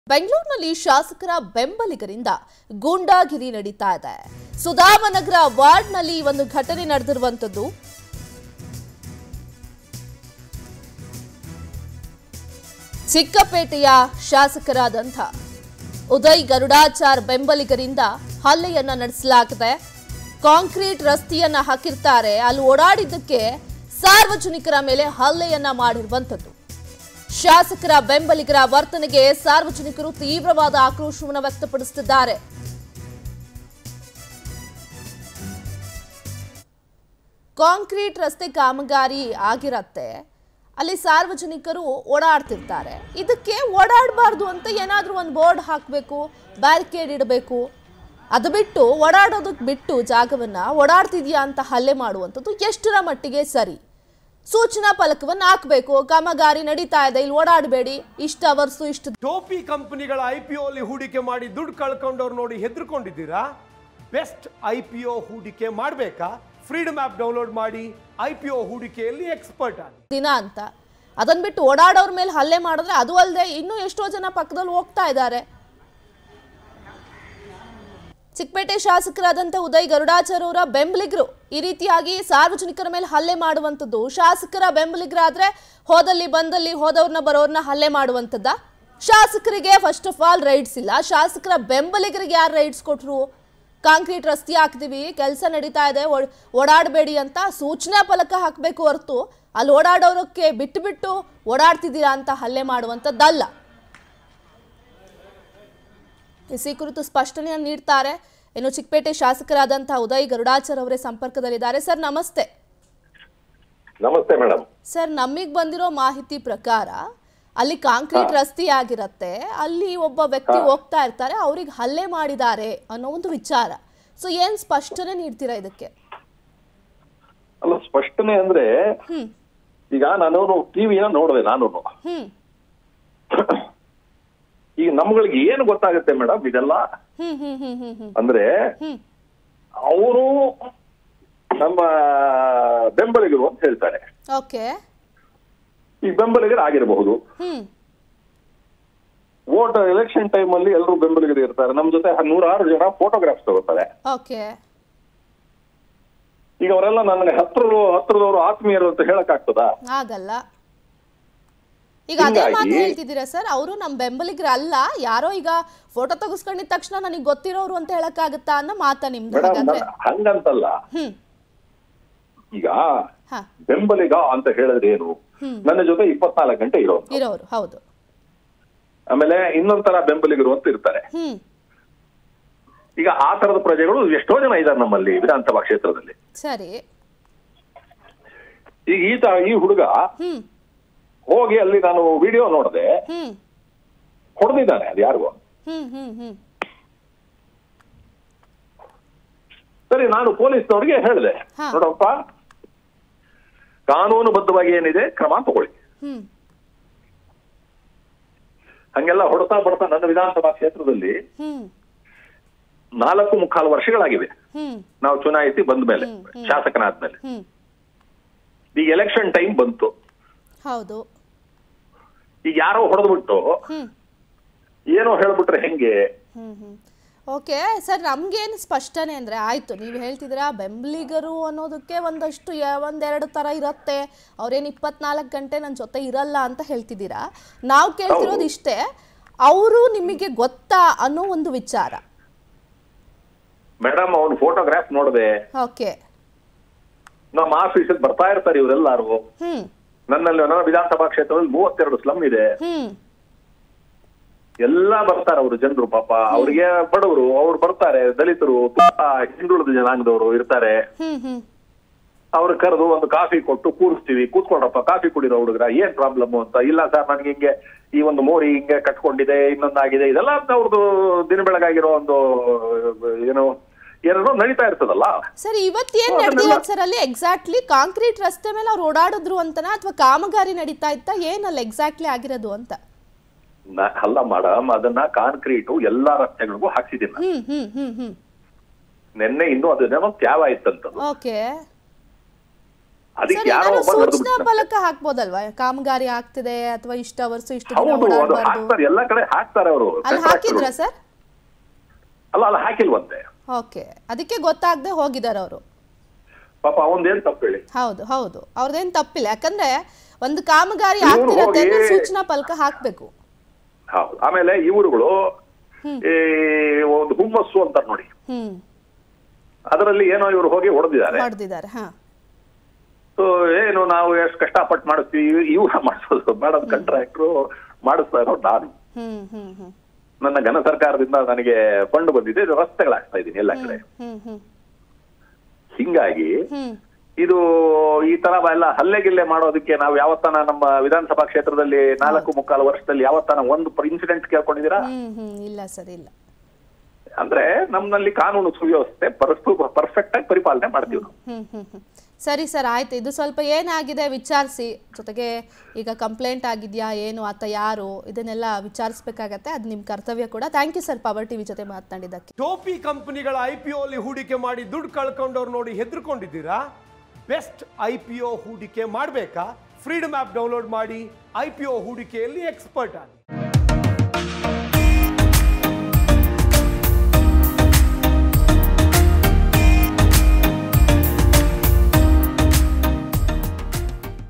ಬೆಂಗಳೂರಿನಲ್ಲಿ ಶಾಸಕರ ಬೆಂಬಲಿಗರಿಂದ ಗೂಂಡಾಗಿರಿ ನಡೀತಾ ಇದೆ ಸುಧಾಮನಗರ ವಾರ್ಡ್ನಲ್ಲಿ ಈ ಒಂದು ಘಟನೆ ನಡೆದಿರುವಂತದ್ದು ಚಿಕ್ಕಪೇಟೆಯ ಶಾಸಕರಾದಂಥ ಉದಯ್ ಗರುಡಾಚಾರ್ ಬೆಂಬಲಿಗರಿಂದ ಹಲ್ಲೆಯನ್ನ ನಡೆಸಲಾಗಿದೆ ಕಾಂಕ್ರೀಟ್ ರಸ್ತೆಯನ್ನ ಹಾಕಿರ್ತಾರೆ ಅಲ್ಲಿ ಓಡಾಡಿದ್ದಕ್ಕೆ ಸಾರ್ವಜನಿಕರ ಮೇಲೆ ಹಲ್ಲೆಯನ್ನ ಮಾಡಿರುವಂಥದ್ದು ಶಾಸಕರ ಬೆಂಬಲಿಗರ ವರ್ತನೆಗೆ ಸಾರ್ವಜನಿಕರು ತೀವ್ರವಾದ ಆಕ್ರೋಶವನ್ನು ವ್ಯಕ್ತಪಡಿಸುತ್ತಿದ್ದಾರೆ ಕಾಂಕ್ರೀಟ್ ರಸ್ತೆ ಕಾಮಗಾರಿ ಆಗಿರತ್ತೆ ಅಲ್ಲಿ ಸಾರ್ವಜನಿಕರು ಓಡಾಡ್ತಿರ್ತಾರೆ ಇದಕ್ಕೆ ಓಡಾಡಬಾರ್ದು ಅಂತ ಏನಾದರೂ ಒಂದು ಬೋರ್ಡ್ ಹಾಕಬೇಕು ಬ್ಯಾರಿಕೇಡ್ ಇಡಬೇಕು ಅದು ಬಿಟ್ಟು ಓಡಾಡೋದಕ್ಕೆ ಬಿಟ್ಟು ಜಾಗವನ್ನ ಓಡಾಡ್ತಿದ್ಯಾ ಅಂತ ಹಲ್ಲೆ ಮಾಡುವಂಥದ್ದು ಎಷ್ಟರ ಮಟ್ಟಿಗೆ ಸರಿ ಸೂಚನಾ ಫಲಕವನ್ನು ಹಾಕಬೇಕು ಕಾಮಗಾರಿ ನಡೀತಾ ಇದೆ ಇಲ್ಲಿ ಓಡಾಡಬೇಡಿ ಇಷ್ಟು ಅವರ್ಸು ಇಷ್ಟು ಟೋಪಿ ಕಂಪನಿಗಳ ಐ ಪಿ ಅಲ್ಲಿ ಹೂಡಿಕೆ ಮಾಡಿ ದುಡ್ಡು ಕಳ್ಕೊಂಡವ್ರು ನೋಡಿ ಹೆದರ್ಕೊಂಡಿದ್ದೀರಾ ಬೆಸ್ಟ್ ಐ ಪಿ ಒ ಹೂಡಿಕೆ ಮಾಡಬೇಕಾ ಫ್ರೀಡಮ್ ಆ್ಯಪ್ ಡೌನ್ಲೋಡ್ ಮಾಡಿ ಐ ಪಿ ಒ ಹೂಡಿಕೆಯಲ್ಲಿ ಎಕ್ಸ್ಪರ್ಟ್ ಆಗಿ ದಿನ ಅಂತ ಅದನ್ನ ಬಿಟ್ಟು ಓಡಾಡೋರ್ ಮೇಲೆ ಹಲ್ಲೆ ಮಾಡಿದ್ರೆ ಅದು ಅಲ್ಲದೆ ಇನ್ನೂ ಎಷ್ಟೋ ಜನ ಪಕ್ಕದಲ್ಲಿ ಹೋಗ್ತಾ ಇದ್ದಾರೆ ಚಿಕ್ಕಪೇಟೆ ಶಾಸಕರಾದಂಥ ಉದಯ್ ಗರುಡಾಚಾರ್ ಅವರ ಬೆಂಬಲಿಗರು ಈ ರೀತಿಯಾಗಿ ಸಾರ್ವಜನಿಕರ ಮೇಲೆ ಹಲ್ಲೆ ಮಾಡುವಂಥದ್ದು ಶಾಸಕರ ಬೆಂಬಲಿಗರಾದ್ರೆ ಹೋದಲ್ಲಿ ಬಂದಲ್ಲಿ ಹೋದವ್ರನ್ನ ಬರೋರ್ನ ಹಲ್ಲೆ ಮಾಡುವಂಥದ್ದ ಶಾಸಕರಿಗೆ ಫಸ್ಟ್ ಆಫ್ ಆಲ್ ರೈಡ್ಸ್ ಇಲ್ಲ ಶಾಸಕರ ಬೆಂಬಲಿಗರಿಗೆ ಯಾರು ರೈಡ್ಸ್ ಕೊಟ್ರು ಕಾಂಕ್ರೀಟ್ ರಸ್ತೆ ಹಾಕ್ತೀವಿ ಕೆಲಸ ನಡೀತಾ ಇದೆ ಓಡ್- ಓಡಾಡಬೇಡಿ ಅಂತ ಸೂಚನಾ ಫಲಕ ಹಾಕಬೇಕು ಹೊರತು ಅಲ್ಲಿ ಓಡಾಡೋರಕ್ಕೆ ಬಿಟ್ಟು ಬಿಟ್ಟು ಓಡಾಡ್ತಿದ್ದೀರಾ ಅಂತ ಹಲ್ಲೆ ಮಾಡುವಂಥದ್ದಲ್ಲ ಎಸ್ ಈ ಕುರಿತು ಸ್ಪಷ್ಟನೆಯನ್ನು ನೀಡ್ತಾರೆ ಇನ್ನು ಚಿಕ್ಕಪೇಟೆ ಶಾಸಕರಾದಂತಹ ಉದಯ್ ಗರುಡಾಚಾರ್ ಅವರೇ ಸಂಪರ್ಕದಲ್ಲಿದ್ದಾರೆ ಸರ್ ನಮಸ್ತೆ ನಮಸ್ತೆ ಮೇಡಮ್ ಸರ್ ನಮಗೆ ಬಂದಿರೋ ಮಾಹಿತಿ ಪ್ರಕಾರ ಅಲ್ಲಿ ಕಾಂಕ್ರೀಟ್ ರಸ್ತೆ ಆಗಿರತ್ತೆ ಅಲ್ಲಿ ಒಬ್ಬ ವ್ಯಕ್ತಿ ಹೋಗ್ತಾ ಇರ್ತಾರೆ ಅವ್ರಿಗೆ ಹಲ್ಲೆ ಮಾಡಿದ್ದಾರೆ ಅನ್ನೋ ಒಂದು ವಿಚಾರ ಸೊ ಏನ್ ಸ್ಪಷ್ಟನೆ ನೀಡ್ತೀರಾ ಇದಕ್ಕೆ ಅಲ್ಲ ಸ್ಪಷ್ಟನೆ ಅಂದ್ರೆ ಹ್ಮ್ ಈಗ ನಾನು ಟಿವಿನ ನೋಡಿದೆ ನಾನು ಹ್ಮ್ ಈಗ ನಮ್ಗಳಿಗೆ ಏನು ಗೊತ್ತಾಗುತ್ತೆ ಮೇಡಮ್ ಇದೆಲ್ಲ ಹ್ಮ್ ಹ್ಮ್ ಹ್ಮ್ ಹ್ಮ್ ಹ್ಮ್ ಅಂದ್ರೆ ಹ್ಮ್ ಅವರು ನಮ್ಮ ಬೆಂಬಲಿಗರು ಅಂತ ಹೇಳ್ತಾರೆ ಓಕೆ ಈ ಬೆಂಬಲಿಗರು ಆಗಿರಬಹುದು ಹ್ಮ್ ವೋಟ್ ಎಲೆಕ್ಷನ್ ಟೈಮ್ ಅಲ್ಲಿ ಎಲ್ಲರೂ ಬೆಂಬಲಿಗರು ಇರ್ತಾರೆ ನಮ್ ಜೊತೆ ನೂರಾರು ಜನ ಫೋಟೋಗ್ರಾಫ್ಸ್ ತಗೋತಾರೆ ಓಕೆ ಈಗ ಅವರೆಲ್ಲ ನನಗೆ ಹತ್ರ ಹತ್ರದವರು ಆತ್ಮೀಯರು ಅಂತ ಹೇಳಕ್ ಆಗ್ತದಾ ಆಗಲ್ಲ ಈಗ ಅದೇ ಮಾತು ಹಿಂಗಾಗಿ- ಹೇಳ್ತಿದ್ದೀರಾ ಸರ್ ಅವರು ನಮ್ಮ ಬೆಂಬಲಿಗರು ಅಲ್ಲ ಯಾರೋ ಈಗ ಫೋಟೋ ತೆಗೆಸ್ಕೊಂಡಿದ ತಕ್ಷಣ ನನಗೆ ಗೊತ್ತಿರೋರು ಅಂತ ಹೇಳಕ್ಕಾಗತ್ತಾ ಅನ್ನೋ ಮಾತಾ ನಿಮ್ದು ಮೇಡಮ್ ಹಾಗಾದ್ರೆ ಹಂಗಂತಲ್ಲ ಹ್ಮ್ ಈಗ ಹಾ ಬೆಂಬಲಿಗ ಅಂತ ಹೇಳಿದ್ರೆ ಏನು ಹ್ಮ್. ನನ್ನ ಜೊತೆ ಇಪ್ಪತ್ನಾಲ್ಕು ಗಂಟೆ ಇರೋದು ಇರೋರು ಹೌದು ಆಮೇಲೆ ಇನ್ನೊಂದ್ ತರ ಬೆಂಬಲಿಗರು ಅಂತ ಇರ್ತಾರೆ ಹ್ಮ್ ಈಗ ಆ ತರದ ಪ್ರಜೆಗಳು ಎಷ್ಟೋ ಜನ ಇದ್ದಾರೆ ನಮ್ಮಲ್ಲಿ ವಿಧಾನಸಭಾ ಕ್ಷೇತ್ರದಲ್ಲಿ ಸರಿ ಈಗ ಈತ ಈ ಹುಡುಗ ಹ್ಮ್ ಹೋಗಿ ಅಲ್ಲಿ ನಾನು ವಿಡಿಯೋ ನೋಡಿದೆ ಹ್ಮ್ ಹೊಡೆದಿದ್ದಾನೆ ಅದು ಯಾರಿಗೂ ಹ್ಮ್ ಹ್ಮ್ ಹ್ಮ್ ಸರಿ ನಾನು ಪೊಲೀಸ್ನವ್ರಿಗೆ ಹೇಳಿದೆ ಹಾ. ನೋಡಪ್ಪ ಕಾನೂನುಬದ್ಧವಾಗಿ ಏನಿದೆ ಕ್ರಮ ತಗೊಳ್ಳಿ ಹ್ಮ್ ಹಂಗೆಲ್ಲ ಹೊಡ್ತಾ ಬಡ್ತಾ ನನ್ನ ವಿಧಾನಸಭಾ ಕ್ಷೇತ್ರದಲ್ಲಿ ಹ್ಮ್ ನಾಲ್ಕು ಮುಕ್ಕಾಲು ವರ್ಷಗಳಾಗಿವೆ ಹ್ಮ್ ನಾವು ಚುನಾಯಿಸಿ ಬಂದ ಮೇಲೆ ಹ್ಮ್, ಹ್ಮ್. ಶಾಸಕನಾದ್ಮೇಲೆ ಹ್ಮ್ ಈಗ ಎಲೆಕ್ಷನ್ ಟೈಮ್ ಬಂತು ಹೌದು ಈಗ ಯಾರೋ ಹೊಡೆದ್ಬಿಟ್ಟು ಹ್ಮ್ ಏನೋ ಹೇಳ್ಬಿಟ್ರೆ ಹೆಂಗೆ ಹ್ಮ್ ಹ್ಮ್ ಓಕೆ ಸರ್ ನಮ್ಗೇನು ಸ್ಪಷ್ಟನೆ ಅಂದ್ರೆ ಆಯ್ತು ನೀವು ಹೇಳ್ತಿದ್ದೀರಾ ಬೆಂಬಲಿಗರು ಅನ್ನೋದಕ್ಕೆ ಒಂದಷ್ಟು ಯ- ಒಂದೆರಡು ತರ ಇರತ್ತೆ ಅವ್ರೇನು ಇಪ್ಪತ್ನಾಲ್ಕು ಗಂಟೆ ನನ್ನ ಜೊತೆ ಇರಲ್ಲ ಅಂತ ಹೇಳ್ತಿದ್ದೀರಾ ನಾವು ಕೇಳ್ತಿರೋದು ಇಷ್ಟೇ ಅವರು ನಿಮಗೆ ಗೊತ್ತಾ ಅನ್ನೋ ಒಂದು ವಿಚಾರ ಮೇಡಮ್ ಅವ್ನು ಫೋಟೋಗ್ರಾಫ್ ನೋಡಿದೆ ಓಕೆ ನಮ್ಮ ಆಫೀಸಿಗೆ ಬರ್ತಾ ಇರ್ತಾರೆ ಇವರೆಲ್ಲಾರು ಹ್ಮ್ ನನ್ನಲ್ಲಿ ನನ್ನ ವಿಧಾನಸಭಾ ಕ್ಷೇತ್ರದಲ್ಲಿ ಮೂವತ್ತೆರಡು ಸ್ಲಮ್ ಇದೆ ಹ್ಮ್ ಎಲ್ಲ ಬರ್ತಾರೆ ಅವರು ಜನರು ಪಾಪ ಅವ್ರಿಗೆ ಬಡವರು ಅವ್ರು ಬರ್ತಾರೆ ದಲಿತರು ತುಂಬಾ ಹಿಂದುಳಿದ ಜನಾಂಗದವರು ಇರ್ತಾರೆ ಹ್ಮ್ ಹ್ಮ್ ಅವ್ರು ಕರೆದು ಒಂದು ಕಾಫಿ ಕೊಟ್ಟು ಕೂರಿಸ್ತೀವಿ ಕೂತ್ಕೊಂಡ್ರಪ್ಪ ಕಾಫಿ ಕುಡಿರೋ ಹುಡುಗ್ರ ಏನ್ ಪ್ರಾಬ್ಲಮ್ ಅಂತ ಇಲ್ಲ ಸರ್ ನನ್ಗೆ ಹಿಂಗೆ ಈ ಒಂದು ಮೋರಿ ಹಿಂಗೆ ಕಟ್ಕೊಂಡಿದೆ ಇನ್ನೊಂದಾಗಿದೆ ಇದೆಲ್ಲ ಅವ್ರದ್ದು ದಿನ ಬೆಳಗಾಗಿರೋ ಒಂದು ಏನು ಏನೋ ನಡೀತಾ ಇರ್ತದಲ್ಲ ಸರ್ ಇವತ್ತೇನ್ ನಡೆದಿರೋದು ಸರ್ ಅಲ್ಲಿ ಎಕ್ಸಾಕ್ಟ್ಲಿ ಕಾಂಕ್ರೀಟ್ ರಸ್ತೆ ಮೇಲೆ ಅವ್ರು ಓಡಾಡಿದ್ರು ಅಂತನಾ ಅಥವಾ ಕಾಮಗಾರಿ ನಡೀತಾ ಇತ್ತಾ ಏನಲ್ಲ ಎಕ್ಸಾಕ್ಟ್ಲಿ ಆಗಿರೋದು ಅಂತ ನ- ಅಲ್ಲ ಮೇಡಮ್ ಅದನ್ನ ಕಾಂಕ್ರೀಟು ಎಲ್ಲಾ ರಸ್ತೆಗಳಿಗೂ ಹಾಕ್ಸಿದ್ದೀನಿ ನಾನು. ಹ್ಮ್ ಹ್ಮ್ ಹ್ಮ್ ಹ್ಮ್ ನಿನ್ನೆ ಇನ್ನೂ ಅದೇನೋ ತ್ಯಾವ ಇತ್ತಂತದ್ದು ಓಕೆ ಅದಕ್ಕೆ ಸರ್ ಯಾರೋ ಏನಾದ್ರು ಒಬ್ಬ ನಡೆದು ಸೂಚನಾ ಫಲಕ ಹಾಕ್ಬೋದಲ್ವಾ ಕಾಮಗಾರಿ ಆಗ್ತಿದೆ ಅಥವಾ ಇಷ್ಟ ವರ್ಷ ಇಷ್ಟು ದಿನ ಹೌದು ಅದು ಓಡಾಡಬಾರ್ದು ಹಾಕ್ತಾರೆ ಎಲ್ಲ ಕಡೆ ಹಾಕ್ತಾರೆ ಅವರು ಅಲ್ಲಿ ಹಾಕಿದ್ರ ಸರ್ ಅಲ್ಲ ಅಲ್ಲ ಹಾಕಿಲ್ವಂತೆ ಓಕೆ ಅದಕ್ಕೆ ಗೊತ್ತಾಗದೆ ಹೋಗಿದ್ದಾರೆ ಅವರು ಪಾಪ ಅವನ್ದೇನ್ ತಪ್ಪು ಹೇಳಿ ಹೌದು ಹೌದು ಅವ್ರದ್ದೇನು ತಪ್ಪಿಲ್ಲ ಯಾಕಂದ್ರೆ ಒಂದು ಕಾಮಗಾರಿ ಇವ್ರು ಆಗ್ತಿರತ್ತೆ ಅಂದ್ರೆ ಹೋಗಿ- ಸೂಚನಾ ಫಲಕ ಹಾಕ್ಬೇಕು ಹೌದು ಆಮೇಲೆ ಇವರುಗಳು ಈ ಒಂದು ಹುಮ್ಮಸ್ಸು ಅಂತಾರೆ ನೋಡಿ ಹ್ಮ್ ಅದರಲ್ಲಿ ಏನೋ ಇವರು ಹೋಗಿ ಹೊಡೆದಿದ್ದಾರೆ ಹೊಡೆದಿದ್ದಾರೆ ಹಾ ಸೊ ಏನು ನಾವು ಎಷ್ಟು ಕಷ್ಟಪಟ್ಟು ಮಾಡಿಸ್ತೀವಿ ಇವ್ರ ಮಾಡಿಸೋದು ಮಾಡೋದು ಕಾಂಟ್ರಾಕ್ಟ್ರು ಮಾಡಿಸ್ತಾ ಇರೋ ನಾನು ಹ್ಮ್ ಹ್ಮ್ ಹ್ಮ್ ನನ್ನ ಘನ ಸರ್ಕಾರದಿಂದ ನನಗೆ ಫಂಡ್ ಬಂದಿದೆ ಇದು ರಸ್ತೆಗಳಾಗ್ತಾ ಇದ್ದೀನಿ ಎಲ್ಲ ಕಡೆ ಹ್ಮ್ ಹ್ಮ್ ಹಿಂಗಾಗಿ ಹ್ಮ್ ಇದು ಈ ತರ ಎಲ್ಲ ಹಲ್ಲೆ ಗಿಲ್ಲೆ ಮಾಡೋದಕ್ಕೆ ನಾವು ಯಾವತ್ತನ ನಮ್ಮ ವಿಧಾನಸಭಾ ಕ್ಷೇತ್ರದಲ್ಲಿ ನಾಲ್ಕು ಮುಕ್ಕಾಲು ವರ್ಷದಲ್ಲಿ ಯಾವತ್ತನ ಒಂದು ಇನ್ಸಿಡೆಂಟ್ ಕೇಳ್ಕೊಂಡಿದ್ದೀರಾ ಹ್ಮ್ ಹ್ಮ್ ಇಲ್ಲ ಸರ್ ಇಲ್ಲ ಅಂದ್ರೆ ನಮ್ಮಲ್ಲಿ ಕಾನೂನು ಸುವ್ಯವಸ್ಥೆ ಪರಸ್ಪು ಪರ್ಫೆಕ್ಟ್ ಆಗಿ ಪರಿಪಾಲನೆ ಮಾಡ್ತೀವಿ ನಾವು ಹ್ಮ್ ಹ್ಮ್ ಹ್ಮ್ ಸರಿ ಸರ್ ಆಯ್ತು ಇದು ಸ್ವಲ್ಪ ಏನಾಗಿದೆ ವಿಚಾರಿಸಿ ಜೊತೆಗೆ ಈಗ ಕಂಪ್ಲೇಂಟ್ ಆಗಿದೆಯಾ ಏನು ಆತ ಯಾರು ಇದನ್ನೆಲ್ಲ ವಿಚಾರಿಸ್ಬೇಕಾಗತ್ತೆ ಅದು ನಿಮ್ಮ ಕರ್ತವ್ಯ ಕೂಡ thank you sir power TV ಜೊತೆ ಮಾತನಾಡಿದ್ದಕ್ಕೆ ಟೋಪಿ ಕಂಪನಿಗಳ ಐ ಪಿ ಅಲ್ಲಿ ಹೂಡಿಕೆ ಮಾಡಿ ದುಡ್ಡು ಕಳ್ಕೊಂಡವ್ರು ನೋಡಿ ಹೆದರ್ಕೊಂಡಿದ್ದೀರಾ ಬೆಸ್ಟ್ ಐ ಪಿ ಒ ಹೂಡಿಕೆ ಮಾಡಬೇಕಾ ಫ್ರೀಡಮ್ ಆ್ಯಪ್ ಡೌನ್ಲೋಡ್ ಮಾಡಿ ಐ ಪಿ ಒ ಹೂಡಿಕೆಯಲ್ಲಿ ಎಕ್ಸ್ಪರ್ಟ್ ಆಗಿ